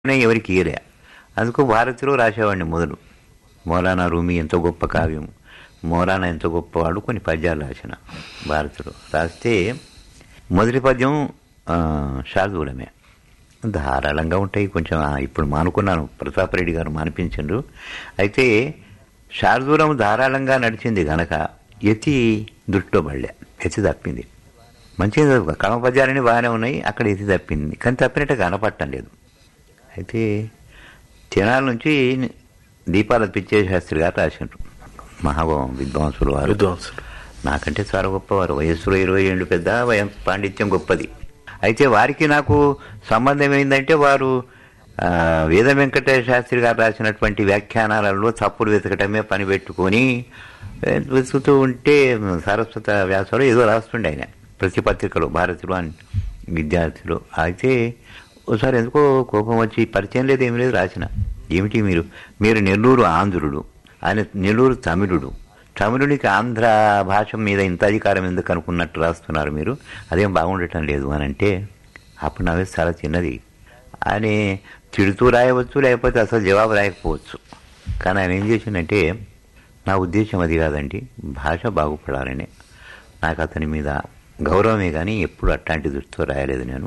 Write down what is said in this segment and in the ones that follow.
ఎవరికి ఇయలే అందుకు భారతిలో రాసేవాడిని మొదలు మౌలానా రూమి ఎంతో గొప్ప కావ్యం మౌలానా ఎంతో గొప్పవాడు కొన్ని పద్యాలు రాసిన భారతిలో రాస్తే మొదటి పద్యం ఆ, శార్దూలమే ధారాళంగా ఉంటాయి కొంచెం ఆ, ఇప్పుడు మానుకున్నాను ప్రతాప్ రెడ్డి గారు మానిపించండు అయితే శార్దూలం ధారాళంగా నడిచింది గనక ఎత్తి దృష్టిలో పడలే ఎత్తి తప్పింది మంచిగా కడమ పద్యాలన్నీ బాగానే ఉన్నాయి అక్కడ ఎత్తి తప్పింది కానీ తప్పినట్టు కనపడటం లేదు అయితే తెనాల నుంచి దీపాల పిచ్చే శాస్త్రి గారు రాసిండ్రు మహాభావం విద్వాంసులు వారు విద్వాంసులు నాకంటే చాలా గొప్పవారు వయస్సులో ఇరవై ఏళ్ళు పెద్ద వయం పాండిత్యం గొప్పది అయితే వారికి నాకు సంబంధం ఏంటంటే వారు ఆ, వేద వెంకటేశ్వర శాస్త్రి గారు రాసినటువంటి వ్యాఖ్యానాలలో తప్పులు వెతకటమే పని పెట్టుకొని ఏ, వెతుకుతూ ఉంటే సరస్వత వ్యాసాలు ఏదో రాస్తుండే ఆయన ప్రతి పత్రికలో భారతిలో అని విద్యార్థులు అయితే ఒకసారి ఎందుకో కోపం వచ్చి పరిచయం లేదు ఏమి లేదు రాసిన ఏమిటి మీరు మీరు నెల్లూరు ఆంధ్రుడు ఆయన నెల్లూరు తమిళుడు తమిళునికి ఆంధ్ర భాష మీద ఇంత అధికారం ఎందుకు అనుకున్నట్టు రాస్తున్నారు మీరు అదేం బాగుండటం లేదు అని అంటే అప్పుడు నా వయసు చాలా చిన్నది ఆయన తిడుతూ రాయవచ్చు లేకపోతే అసలు జవాబు రాయకపోవచ్చు కానీ ఆయన ఏం చేసిందంటే నా ఉద్దేశం అది కాదండి భాష బాగుపడాలని నాకు అతని మీద గౌరవమే కానీ ఎప్పుడు అట్లాంటి దృష్టితో రాయలేదు నేను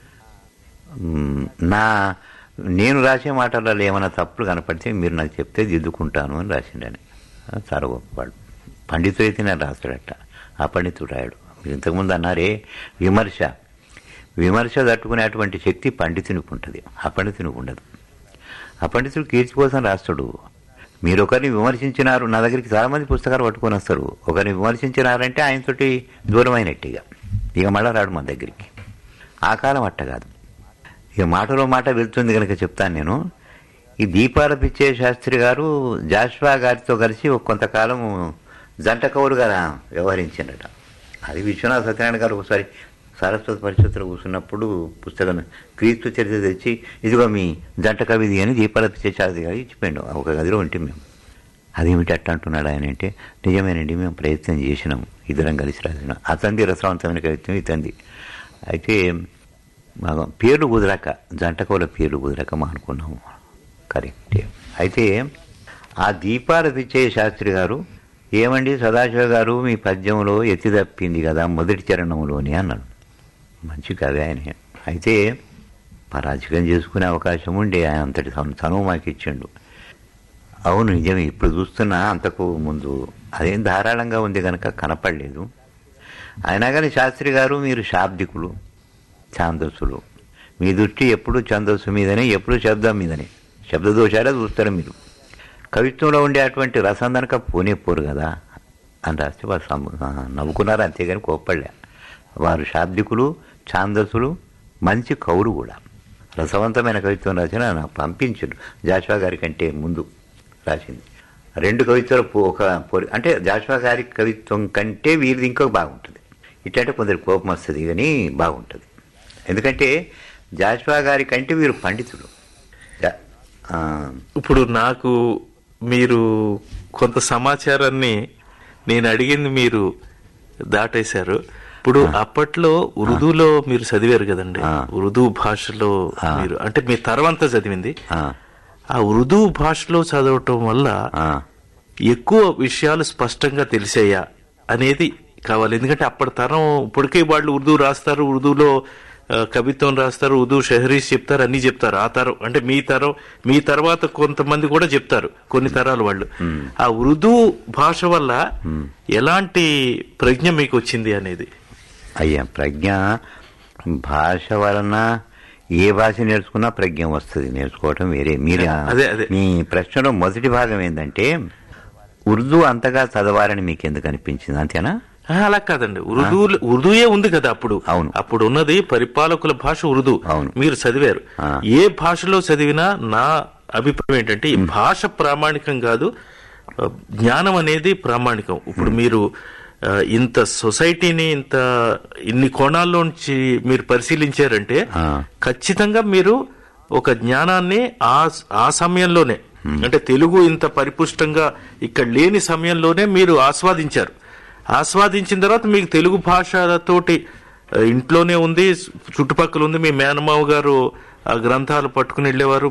మ్, నా నేను రాసే మాటలలో ఏమైనా తప్పులు కనపడితే మీరు నాకు చెప్తే దిద్దుకుంటాను అని రాసిండని చాలా గొప్పవాడు పండితుడు అయితే నేను రాస్తాడట ఆ పండితుడు రాయడు మీరు ఇంతకుముందు అన్నారే విమర్శ విమర్శ తట్టుకునేటువంటి శక్తి పండితునికి ఉంటుంది ఆ పండితునికి ఉండదు ఆ పండితుడు కీర్తి కోసం రాస్తాడు మీరు ఒకరిని విమర్శించినారు నా దగ్గరికి చాలామంది పుస్తకాలు పట్టుకొని వస్తారు ఒకరిని విమర్శించినారంటే ఆయనతోటి దూరమైనట్టుగా ఇక మళ్ళా రాడు మన దగ్గరికి ఆ కాలం అట్ట కాదు ఇక మాటలో మాట వెళ్తుంది కనుక చెప్తాను నేను ఈ దీపాల పిచ్చే శాస్త్రి గారు జాష్వా గారితో కలిసి ఒక కొంతకాలం జంట కవులుగా వ్యవహరించిండట అది విశ్వనాథ సత్యనారాయణ గారు ఒకసారి సరస్వతి పరిషత్తులో కూర్చున్నప్పుడు పుస్తకం క్రీస్తు చరిత్ర తెచ్చి ఇదిగో మీ జంట కవిది అని దీపాల పిచ్చే శాస్త్రి గారు ఇచ్చిపోయాడు ఒక గదిలో ఉంటే మేము అదేమిటి అట్ట అంటున్నాడు ఆయన అంటే నిజమేనండి మేము ప్రయత్నం చేసినాం ఇద్దరం కలిసి రాసినాం అతంది రసవంతమైన కవిత్వం ఇతంది అయితే మాకు పేర్లు కుదరక జంటకోల పేర్లు కుదరక మా అనుకున్నాము కరెక్టే అయితే ఆ దీపాల పిచ్చయ్య శాస్త్రి గారు ఏమండి సదాశివ గారు మీ పద్యంలో ఎత్తి తప్పింది కదా మొదటి చరణంలోని అన్నాడు మంచి కవి ఆయన అయితే పరాజకం చేసుకునే అవకాశం ఉండే ఆయన అంతటి తను- తనువు మాకు ఇచ్చిండు అవును నిజమే ఇప్పుడు చూస్తున్నా అంతకు ముందు అదేం ధారాళంగా ఉంది కనుక కనపడలేదు అయినా కానీ శాస్త్రి గారు మీరు శాబ్దికులు ఛాందస్సులు మీ దృష్టి ఎప్పుడు ఛందస్సు మీదనే ఎప్పుడు శబ్దం మీదనే శబ్దదోషాలే చూస్తారు మీరు కవిత్వంలో ఉండే అటువంటి రసం కనుక పోనే పోరు కదా అని రాస్తే వారు సమ్- ఆ, నవ్వుకున్నారు అంతేగాని కోప్పడలే వారు శాబ్దికులు ఛాందస్సులు మంచి కవులు కూడా రసవంతమైన కవిత్వం రాసిన నాకు పంపించాడు జాషువా గారి కంటే ముందు రాసింది రెండు కవిత్వాలు పో- ఒక పొరి అంటే జాషువా గారి కవిత్వం కంటే వీరిది ఇంకో బాగుంటుంది ఇట్లంటే కొందరు కోపం వస్తుంది కానీ బాగుంటుంది ఎందుకంటే జాషువా గారి కంటే వీరు పండితుడు జా- ఆ, ఇప్పుడు నాకు మీరు కొంత సమాచారాన్ని నేను అడిగింది మీరు దాటేశారు ఇప్పుడు అప్పట్లో ఉర్దూలో మీరు చదివారు కదండి ఆ. ఉర్దూ భాషలో ఆ. మీరు అంటే మీ తరవంతా చదివింది ఆ, ఆ ఉర్దూ భాషలో చదవటం వల్ల ఆ, ఎక్కువ విషయాలు స్పష్టంగా తెలిసాయా అనేది కావాలి ఎందుకంటే అప్పటి తరం ఇప్పటికే వాళ్ళు ఉర్దూ రాస్తారు ఉర్దూలో ఆ, కవిత్వం రాస్తారు ఉర్దూ షహరీస్ చెప్తారు అన్ని చెప్తారు ఆ తరం అంటే మీ తరం మీ తర్వాత కొంతమంది కూడా చెప్తారు కొన్ని తరాలు వాళ్ళు ఆ ఉర్దూ భాష వల్ల ఎలాంటి ప్రజ్ఞ మీకు వచ్చింది అనేది అయ్యా ప్రజ్ఞ భాష వలన ఏ భాష నేర్చుకున్నా ప్రజ్ఞ వస్తుంది నేర్చుకోవటం వేరే మీరు అదే, అదే. మీ ప్రశ్నలో మొదటి భాగం ఏంటంటే ఉర్దూ అంతగా చదవాలని మీకు ఎందుకు అనిపించింది అంతేనా ఆ, అలా కాదండి ఉర్దూ ఉర్దూయే ఉంది కదా అప్పుడు అవును. అప్పుడు ఉన్నది పరిపాలకుల భాష ఉర్దూ అవును. మీరు చదివారు ఆ. ఏ భాషలో చదివినా నా అభిప్రాయం ఏంటంటే ఈ భాష ప్రామాణికం కాదు ఆ, జ్ఞానం అనేది ప్రామాణికం ఇప్పుడు మీరు ఆ, ఇంత సొసైటీని ఇంత ఇన్ని కోణాల్లోంచి మీరు పరిశీలించారంటే ఆ. ఖచ్చితంగా మీరు ఒక జ్ఞానాన్ని ఆ ఆ సమయంలోనే అంటే తెలుగు ఇంత పరిపుష్టంగా ఇక్కడ లేని సమయంలోనే మీరు ఆస్వాదించారు ఆస్వాదించిన తర్వాత మీకు తెలుగు భాషతోటి ఆ, ఇంట్లోనే ఉంది చుట్టుపక్కల ఉంది మీ మేనమావ గారు ఆ గ్రంథాలు పట్టుకుని వెళ్ళేవారు